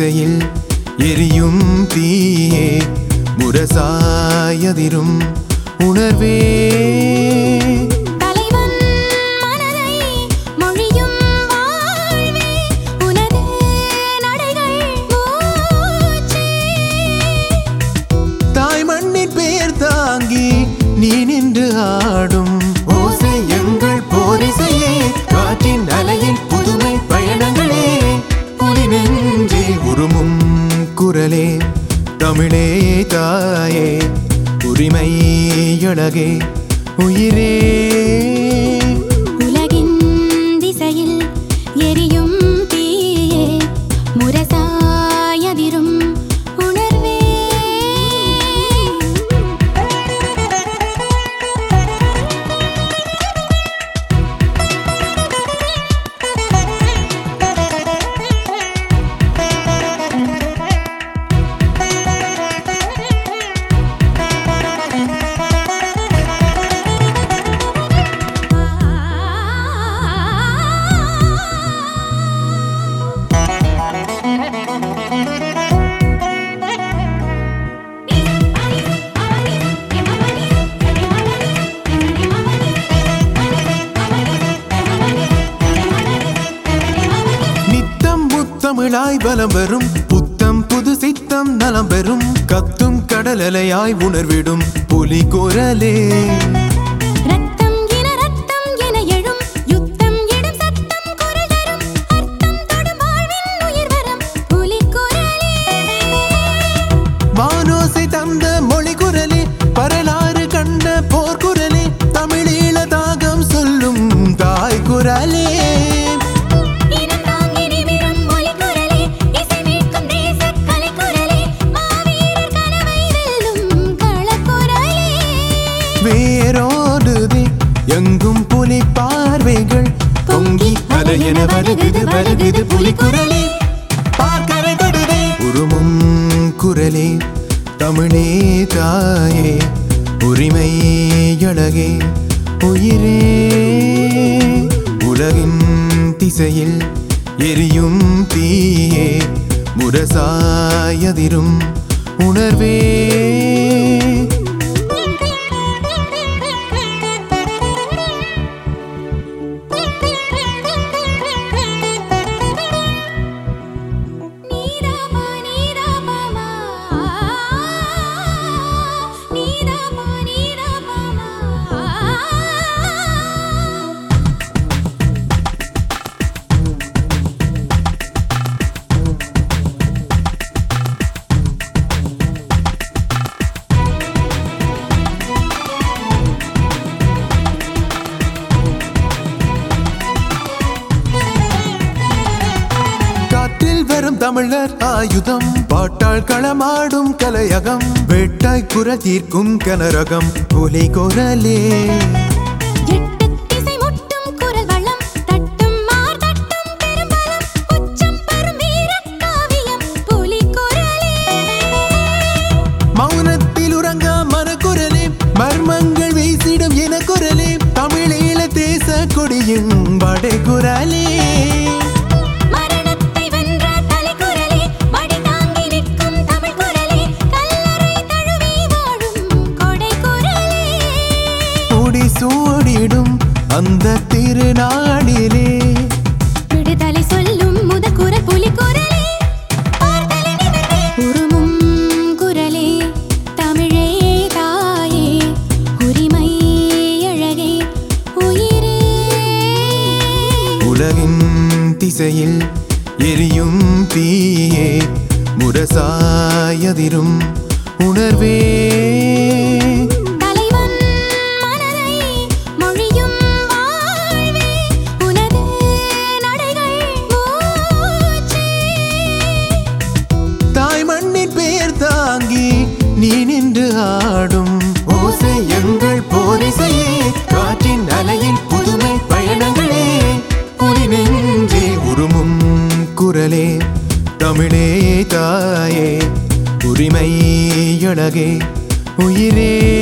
திசையில் எரியும் தீயே முரசாயதிரும் உணர்வே தலைவன் மனதை மொழியும் வாழ்வே உனது நடைகள் மூச்சே தாய் மண்ணின் பேர் தாங்கி நீ நின்று ஆடும் ஓசை எங்கள் போரிசையே காற்றின் அலையின் புதுமை பயணங்களே புலி நெஞ்சே உருமும் குரலே தமிழே தாயே உரிமை அழகே உயிரே உலகின் திசையில் எரியும் தீயே முரசாயதிரும் உணர்வே நித்தம் முத்தமிழாய் பலம் வரும் புத்தம் புது சித்தம் நலம் பெறும் கத்தும் கடலலையாய் உணர்விடும் புலி குரலே ரத்தம் என ரத்தம் என எழும் யுத்தம் எடும் சத்தம் குரல் தரும் அர்த்தம் தொடும் வாழ்வின் உயிர் வரம் புலி குரலே வானோசை தந்த மொழி குரலே வரலாறு கண்ட போர்க்குரலே தமிழீழ தாகம் சொல்லும் தாய் குரலே இனம் தாங்கி நிமிரும் மொழி குரலே இசை மீட்கும் தேசக் கலை குரலே மாவீரர் கனவை வெல்லும் களக்குரலே வேரோடுதே எங்கும் புலி பார்வைகள் பொங்கி அலையென வருகுது வருகுது புலி குரலே பார்க்கரை தொடுதே உருமும் குரலே தமிழே தாயே உரிமை அழகே உயிரே உலகின் திசையில் எரியும் தீயே முரசாயதிரும் உணர்வே நீதாபா நீதாபாமா நீதாபா நீதாபாமா காற்றில் வரும் தமிழர் ஆயுதம் பாட்டாள் களமாடும் கலையகம் வேட்டாய் குரல் தீர்க்கும் கனரகம் புலி குரலே எட்டுத் திசை முட்டும் குரல் வளம் தட்டும் மார் தட்டும் பெரும்பலம் உச்சம் பெறும் வீரக் காவியம் புலி குரலே மௌனத்தில் உறங்கா மனக்குரலே மர்மங்கள் வீசிடும் என குரலே தமிழீழ தேச கொடியின் படை குரலே மரணத்தை வென்ற தலைக்குரலே மடி தாங்கி நிற்கும் தமிழ் குரலே கல்லறை தழுவி வாழும் கொடை குரலே முடி சூடிடும் அந்த திருநாளிலே விடுதலை சொல்லும் முதற்குரல் புலி குரலே பார்த்தலை நிமிர்ந்தே உருமும் குரலே தமிழே தாயே உரிமை அழகே உயிரே உலகின் திசையில் எரியும் தீயே முரசாயதிரும் உணர்வே தலைவன் மனதை மொழியும் வாழ்வே உனது நடைகள் மூச்சே தாய் மண்ணின் பேர் தாங்கி நீ நின்று ஆடும் ஓசை எங்கள் போரிசையே காற்றின் அலையின் புதுமை பயணங்களே புலி நெஞ்சே உருமும் குரலே தமிழே தாயே உரிமை அழகே உயிரே